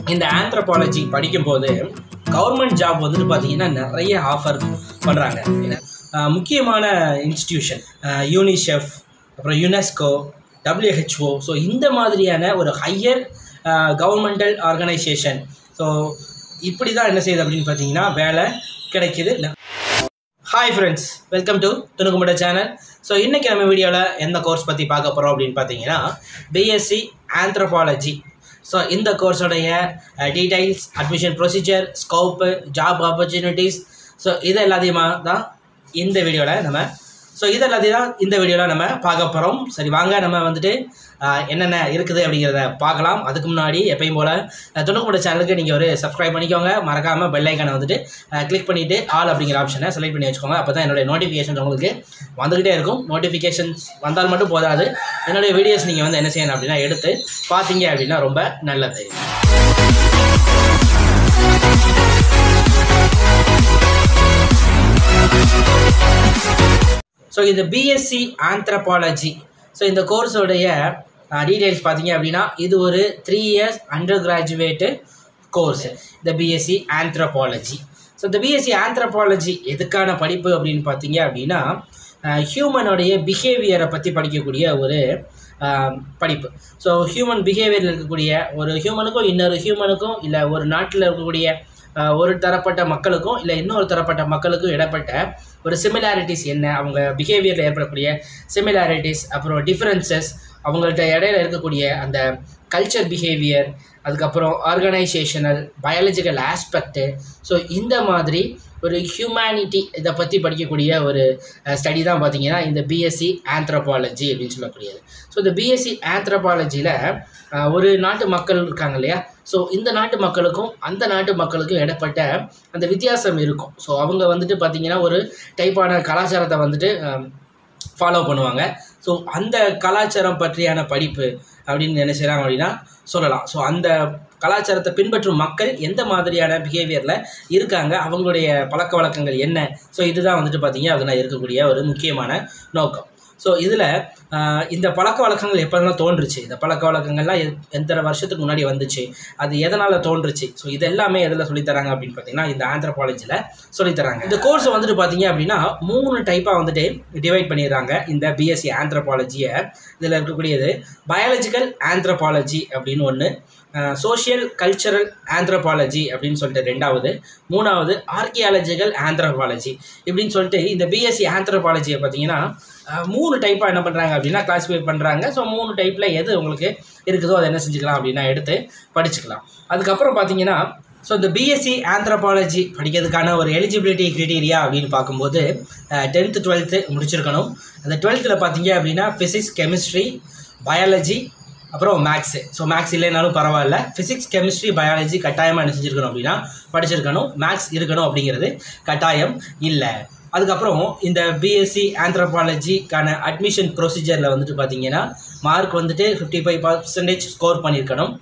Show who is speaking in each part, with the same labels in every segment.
Speaker 1: இந்த ஆந்த்ரபாலஜி படிக்கும்போது government job வந்துட்டு பார்த்தீங்கன்னா நிறைய ஆஃபர் பண்ணுறாங்க முக்கியமான இன்ஸ்டிடியூஷன் யூனிசெஃப் அப்புறம் யுனெஸ்கோ டபிள்யூஹெச்ஓ ஸோ இந்த மாதிரியான ஒரு ஹையர் கவர்மெண்டல் ஆர்கனைசேஷன் ஸோ இப்படி தான் என்ன செய்யுது அப்படின்னு பார்த்தீங்கன்னா வேலை கிடைக்கிது ஹாய் ஃப்ரெண்ட்ஸ் வெல்கம் டு துணுக்குமுட சேனல் ஸோ இன்றைக்கி நம்ம வீடியோவில் எந்த கோர்ஸ் பற்றி பார்க்க போகிறோம் அப்படின்னு பார்த்தீங்கன்னா பிஎஸ்சி ஆந்த்ரோபாலஜி ஸோ இந்த கோர்ஸோடைய details admission procedure scope job opportunities so இது எல்லாத்தையுமா தான் இந்த வீடியோவில் நம்ம ஸோ இது எல்லாத்தையும் தான் இந்த வீடியோவில் நம்ம பார்க்க போகிறோம் சரி வாங்க நம்ம வந்துட்டு ஆஹ், என்னென்ன இருக்குது அப்படிங்கிறத பார்க்கலாம் அதுக்கு முன்னாடி எப்பயும் போல் துணுக்குமுட சேனலுக்கு நீங்கள் ஒரு சப்ஸ்கிரைப் பண்ணிக்கோங்க மறக்காமல் பெல் ஐக்கானை வந்துட்டு கிளிக் பண்ணிவிட்டு ஆல் அப்படிங்கிற ஆப்ஷனை செலக்ட் பண்ணி வச்சுக்கோங்க அப்போ தான் என்னுடைய நோட்டிஃபிகேஷன் உங்களுக்கு வந்துக்கிட்டே இருக்கும் நோட்டிஃபிகேஷன்ஸ் வந்தால் மட்டும் போதாது என்னுடைய வீடியோஸ் நீங்கள் வந்து என்ன செய்யணும் அப்படின்னா எடுத்து பார்த்தீங்க அப்படின்னா ரொம்ப நல்லது ஸோ இந்த பிஎஸ்சி ஆந்த்ரபாலஜி ஸோ இந்த கோர்ஸோடைய டீட்டெயில்ஸ் பார்த்தீங்க அப்படின்னா இது ஒரு three years undergraduate course இந்த பிஎஸ்சி ஆந்த்ரபாலஜி ஸோ இந்த பிஎஸ்சி ஆந்த்ரபாலஜி எதுக்கான படிப்பு அப்படின்னு பார்த்தீங்க அப்படின்னா ஹியூமனுடைய பிஹேவியரை பற்றி படிக்கக்கூடிய ஒரு ஆஹ், படிப்பு ஸோ ஹியூமன் பிஹேவியரில் இருக்கக்கூடிய ஒரு ஹியூமனுக்கும் இன்னொரு ஹியூமனுக்கும் இல்லை ஒரு நாட்டில் இருக்கக்கூடிய ஆஹ், ஒரு தரப்பட்ட மக்களுக்கும் இல்லை இன்னொரு தரப்பட்ட மக்களுக்கும் இடப்பட்ட ஒரு சிமிலாரிட்டிஸ் என்ன அவங்க பிஹேவியரில் ஏற்படக்கூடிய சிமிலாரிட்டிஸ் அப்புறம் டிஃப்ரென்சஸ் அவங்கள்ட்ட இடையில இருக்கக்கூடிய அந்த கல்ச்சர் பிஹேவியர் அதுக்கப்புறம் ஆர்கனைசேஷனல் பயாலஜிக்கல் ஆஸ்பெக்ட்டு ஸோ இந்த மாதிரி ஒரு ஹியூமனிட்டி இதை பற்றி படிக்கக்கூடிய ஒரு ஸ்டடி தான் பார்த்தீங்கன்னா இந்த பிஎஸ்சி ஆந்த்ரோபாலஜி அப்படின்னு சொல்லக்கூடியது ஸோ இந்த பிஎஸ்சி ஆந்த்ரோபாலஜியில் ஒரு நாட்டு மக்கள் இருக்காங்க இல்லையா ஸோ இந்த நாட்டு மக்களுக்கும் அந்த நாட்டு மக்களுக்கும் இடப்பட்ட அந்த வித்தியாசம் இருக்கும் ஸோ அவங்க வந்துட்டு பார்த்திங்கன்னா ஒரு டைப்பான கலாச்சாரத்தை வந்துட்டு ஃபாலோ பண்ணுவாங்க ஸோ அந்த கலாச்சாரம் பற்றியான படிப்பு அப்படின்னு என்ன செய்கிறாங்க அப்படின்னா சொல்லலாம் ஸோ அந்த கலாச்சாரத்தை பின்பற்றும் மக்கள் எந்த மாதிரியான பிஹேவியரில் இருக்காங்க அவங்களுடைய பழக்க வழக்கங்கள் என்ன ஸோ இதுதான் வந்துட்டு பார்த்தீங்க அதில் இருக்கக்கூடிய ஒரு முக்கியமான நோக்கம் ஸோ இதில் இந்த பழக்க வழக்கங்கள் எப்போதெல்லாம் தோன்றுச்சு இந்த பழக்க வழக்கங்கள்லாம் எத்- எத்தனை வருஷத்துக்கு முன்னாடி வந்துச்சு அது எதனால் தோன்றுச்சு ஸோ இது எல்லாமே எதில் சொல்லித்தராங்க அப்படின்னு பார்த்தீங்கன்னா இந்த ஆந்த்ரோபாலஜியில் சொல்லித்தராங்க இந்த கோர்ஸ் வந்துட்டு பார்த்தீங்க அப்படின்னா மூணு டைப்பாக வந்துட்டு டிவைட் பண்ணிடுறாங்க இந்த பிஎஸ்சி ஆந்த்ரோபாலஜியை இதில் இருக்கக்கூடியது பயாலஜிக்கல் ஆந்த்ரோபாலஜி அப்படின்னு ஒன்று சோஷியல் கல்ச்சரல் ஆந்த்ரோபாலஜி அப்படின்னு சொல்லிட்டு ரெண்டாவது மூணாவது ஆர்கியாலஜிக்கல் ஆந்த்ரோபாலஜி இப்படின்னு சொல்லிட்டு இந்த பிஎஸ்சி ஆந்த்ரோபாலஜியை பார்த்தீங்கன்னா அஹ், மூணு டைப்பாக என்ன பண்ணுறாங்க அப்படின்னா கிளாஸிஃபை பண்ணுறாங்க ஸோ மூணு டைப்பில் எது உங்களுக்கு இருக்குதோ அதை என்ன செஞ்சுக்கலாம் அப்படின்னா எடுத்து படிச்சுக்கலாம் அதுக்கப்புறம் பார்த்தீங்கன்னா ஸோ இந்த பிஎஸ்சி ஆந்த்ரோபாலஜி படிக்கிறதுக்கான ஒரு எலிஜிபிலிட்டி க்ரைட்டீரியா அப்படின்னு பார்க்கும்போது டென்த்து டுவெல்த்து முடிச்சிருக்கணும் அந்த டுவெல்த்தில் பார்த்தீங்க அப்படின்னா ஃபிசிக்ஸ் கெமிஸ்ட்ரி பயாலஜி அப்புறம் மேக்ஸு ஸோ மேக்ஸ் இல்லைனாலும் பரவாயில்ல ஃபிசிக்ஸ் கெமிஸ்ட்ரி பயாலஜி கட்டாயமாக என்ன செஞ்சுருக்கணும் அப்படின்னா படிச்சிருக்கணும் மேக்ஸ் இருக்கணும் அப்படிங்கிறது கட்டாயம் இல்லை அதுக்கப்புறம் இந்த பிஎஸ்சி ஆந்த்ரோபாலஜிக்கான அட்மிஷன் ப்ரொசீஜரில் வந்துட்டு பார்த்தீங்கன்னா மார்க் வந்துட்டு ஃபிஃப்டி ஃபைவ் பர்சன்டேஜ் ஸ்கோர் பண்ணியிருக்கணும்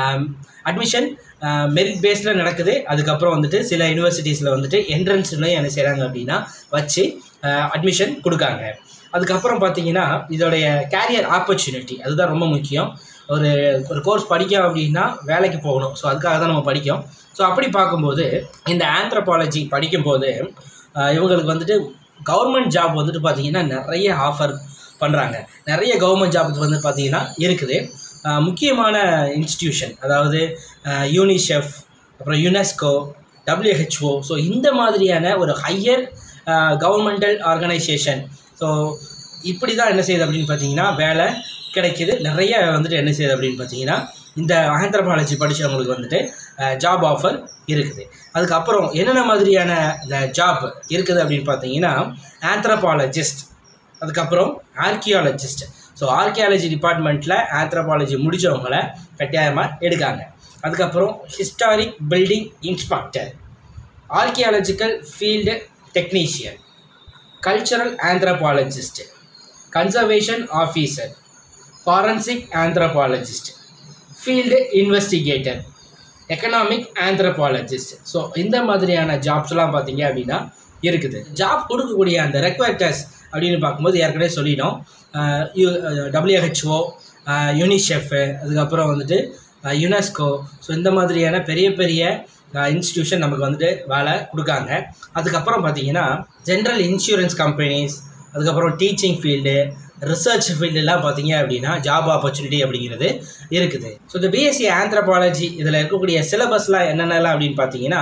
Speaker 1: அட்மிஷன் மெரிட் பேஸில் நடக்குது அதுக்கப்புறம் வந்துட்டு சில யூனிவர்சிட்டிஸில் வந்துட்டு என்ட்ரன்ஸ்லையும் என்ன செய்கிறாங்க அப்படின்னா வச்சு அட்மிஷன் கொடுக்காங்க அதுக்கப்புறம் பார்த்தீங்கன்னா இதோடைய கேரியர் ஆப்பர்ச்சுனிட்டி அதுதான் ரொம்ப முக்கியம் ஒரு ஒரு கோர்ஸ் படிக்கோம் அப்படின்னா வேலைக்கு போகணும் ஸோ அதுக்காக தான் நம்ம படிக்கோம் ஸோ அப்படி பார்க்கும்போது இந்த ஆந்த்ரோபாலஜி படிக்கும்போது ஆஹ், இவங்களுக்கு வந்துட்டு கவர்மெண்ட் ஜாப் வந்துட்டு பார்த்தீங்கன்னா நிறைய ஆஃபர் பண்ணுறாங்க நிறைய கவர்மெண்ட் ஜாப் வந்து பார்த்தீங்கன்னா இருக்குது ஆஹ், முக்கியமான இன்ஸ்டிடியூஷன் அதாவது யூனிசெஃப் அப்புறம் யுனெஸ்கோ டபிள்யூஹெச்ஓ ஸோ இந்த மாதிரியான ஒரு ஹையர் கவர்மெண்டல் ஆர்கனைசேஷன் ஸோ இப்படி தான் என்ன செய்யுது அப்படின்னு பார்த்தீங்கன்னா வேலை கிடைக்கிது நிறைய வந்துட்டு என்ன செய்யுது அப்படின்னு பார்த்தீங்கன்னா இந்த ஆந்த்ரபாலஜி படித்தவங்களுக்கு வந்துட்டு ஜாப் ஆஃபர் இருக்குது அதுக்கப்புறம் என்னென்ன மாதிரியான இந்த ஜாப் இருக்குது அப்படின்னு பார்த்தீங்கன்னா ஆந்த்ரபாலஜிஸ்ட் அதுக்கப்புறம் ஆர்கியாலஜிஸ்ட் ஸோ ஆர்கியாலஜி டிபார்ட்மெண்ட்டில் ஆந்த்ரபாலஜி முடித்தவங்கள கட்டாயமாக எடுக்காங்க அதுக்கப்புறம் historic building inspector archaeological field technician cultural anthropologist conservation officer forensic anthropologist field investigator economic anthropologist so இந்த மாதிரியான ஜாப்ஸ்லாம் பார்த்தீங்க அப்படின்னா இருக்குது ஜாப் கொடுக்கக்கூடிய அந்த ரெக்வெக்டர்ஸ் அப்படின்னு பார்க்கும்போது ஏற்கனவே சொல்லிட்டோம் டபிள்யூஹெச்ஓ யூனிசெஃப் அதுக்கப்புறம் வந்துட்டு யுனெஸ்கோ ஸோ இந்த மாதிரியான பெரிய பெரிய இன்ஸ்டிடியூஷன் நமக்கு வந்துட்டு வேலை கொடுக்காங்க அதுக்கப்புறம் பார்த்தீங்கன்னா ஜென்ரல் இன்சூரன்ஸ் கம்பெனிஸ் அதுக்கப்புறம் டீச்சிங் ஃபீல்டு ரிசர்ச் ஃபீல்டெல்லாம் பார்த்தீங்க அப்படின்னா ஜாப் ஆப்பர்ச்சுனிட்டி அப்படிங்கிறது இருக்குது ஸோ இந்த பிஎஸ்சி ஆந்த்ரபாலஜி இதில் இருக்கக்கூடிய சிலபஸ்லாம் என்னென்னலாம் அப்படின்னு பார்த்தீங்கன்னா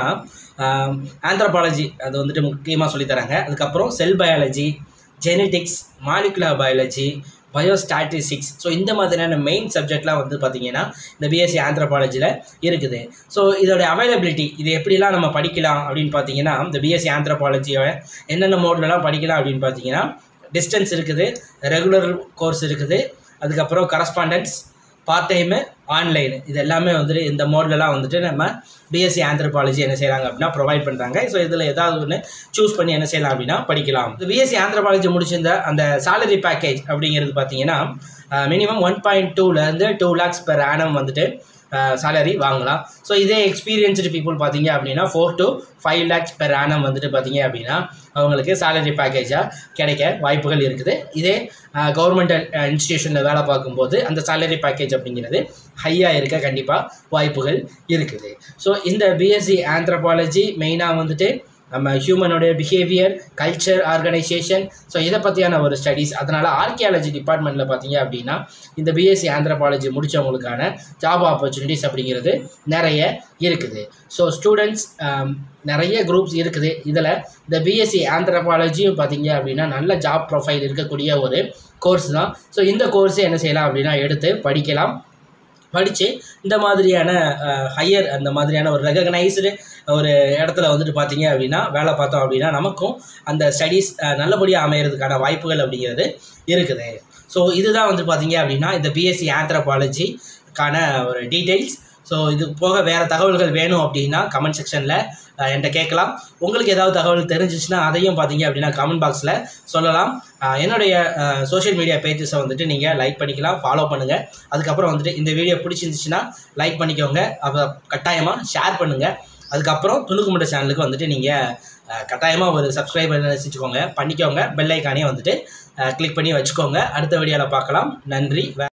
Speaker 1: ஆந்த்ரபாலஜி அது வந்துட்டு முக்கியமாக சொல்லித்தராங்க அதுக்கப்புறம் cell biology genetics molecular biology biostatistics so இந்த மாதிரியான மெயின் சப்ஜெக்ட்லாம் வந்து பார்த்தீங்கன்னா இந்த பிஎஸ்சி ஆந்த்ரபாலஜியில் இருக்குது ஸோ இதோட அவைலபிலிட்டி இது எப்படிலாம் நம்ம படிக்கலாம் அப்படின்னு பார்த்தீங்கன்னா இந்த பிஎஸ்சி ஆந்த்ரபாலஜியோட என்னென்ன மோட்லலாம் படிக்கலாம் அப்படின்னு பார்த்தீங்கன்னா டிஸ்டன்ஸ் இருக்குது ரெகுலர் கோர்ஸ் இருக்குது அதுக்கப்புறம் கரஸ்பாண்டன்ஸ் பார்ட் டைமு ஆன்லைனு இது எல்லாமே வந்துட்டு இந்த மோட்லலாம் வந்துட்டு நம்ம பிஎஸ்சி ஆந்த்ரபாலஜி என்ன செய்கிறாங்க அப்படின்னா ப்ரொவைட் பண்ணுறாங்க ஸோ இதில் ஏதாவது ஒன்று சூஸ் பண்ணி என்ன செய்யலாம் அப்படின்னா படிக்கலாம் இந்த பிஎஸ்சி ஆந்த்ரபாலஜி முடிச்சிருந்த அந்த salary பேக்கேஜ் அப்படிங்கிறது பார்த்தீங்கன்னா மினிமம் ஒன் பாயிண்ட் டூலேருந்து டூ லேக்ஸ் பெர் ஆனம் வந்துட்டு சேலரி வாங்கலாம் ஸோ இதே எக்ஸ்பீரியன்ஸ்டு பீப்புள் பார்த்தீங்க அப்படின்னா four to five lakhs per annum வந்துட்டு பார்த்தீங்க அப்படின்னா அவங்களுக்கு சேலரி பேக்கேஜாக கிடைக்க வாய்ப்புகள் இருக்குது இதே கவர்மெண்ட் இன்ஸ்டிடியூஷனில் வேலை பார்க்கும்போது அந்த சேலரி பேக்கேஜ் அப்படிங்கிறது ஹையாக இருக்க கண்டிப்பாக வாய்ப்புகள் இருக்குது ஸோ இந்த பிஎஸ்சி ஆந்த்ரபாலஜி மெயினாக வந்துட்டு நம்ம ஹியூமனோட பிஹேவியர் கல்ச்சர் ஆர்கனைசேஷன் ஸோ இதை பற்றியான ஒரு ஸ்டடீஸ் அதனால் ஆர்கியாலஜி டிபார்ட்மெண்ட்டில் பார்த்தீங்க அப்படின்னா இந்த பிஎஸ்சி ஆந்த்ரபாலஜி முடித்தவங்களுக்கான ஜாப் ஆப்பர்ச்சுனிட்டிஸ் அப்படிங்கிறது நிறைய இருக்குது ஸோ ஸ்டூடெண்ட்ஸ் நிறைய குரூப்ஸ் இருக்குது இதில் இந்த பிஎஸ்சி ஆந்த்ரபாலஜியும் பார்த்தீங்க அப்படின்னா நல்ல ஜாப் ப்ரொஃபைல் இருக்கக்கூடிய ஒரு கோர்ஸ் தான் ஸோ இந்த கோர்ஸை என்ன செய்யலாம் அப்படின்னா எடுத்து படிக்கலாம் படித்து இந்த மாதிரியான ஹையர் அந்த மாதிரியான ஒரு ரெகக்னைஸ்டு ஒரு இடத்துல வந்துட்டு பார்த்தீங்க அப்படின்னா வேலை பார்த்தோம் அப்படின்னா நமக்கும் அந்த ஸ்டடீஸ் நல்லபடியாக அமையிறதுக்கான வாய்ப்புகள் அப்படிங்கிறது இருக்குது ஸோ இதுதான் வந்து பார்த்தீங்க அப்படின்னா இந்த பிஎஸ்சி ஆந்த்ரபாலஜிக்கான ஒரு டீட்டெயில்ஸ் ஸோ இது போக வேறு தகவல்கள் வேணும் அப்படின்னா கமெண்ட் செக்ஷனில் என்கிட்ட கேட்கலாம் உங்களுக்கு ஏதாவது தகவல் தெரிஞ்சிச்சுன்னா அதையும் பார்த்தீங்க அப்படின்னா கமெண்ட் பாக்ஸில் சொல்லலாம் அஹ் என்னுடைய சோஷியல் மீடியா பேஜஸை வந்துட்டு நீங்கள் லைக் பண்ணிக்கலாம் ஃபாலோ பண்ணுங்கள் அதுக்கப்புறம் வந்துட்டு இந்த வீடியோ பிடிச்சிருந்துச்சுன்னா லைக் பண்ணிக்கோங்க அப்போ கட்டாயமாக ஷேர் பண்ணுங்கள் அதுக்கப்புறம் துணுக்குமுட்ட சேனலுக்கு வந்துட்டு நீங்கள் கட்டாயமாக ஒரு சப்ஸ்கிரைபர் வச்சுக்கோங்க பண்ணிக்கோங்க பெல் ஐக்கானே வந்துட்டு கிளிக் பண்ணி வச்சுக்கோங்க அடுத்த வீடியோவில் பார்க்கலாம் நன்றி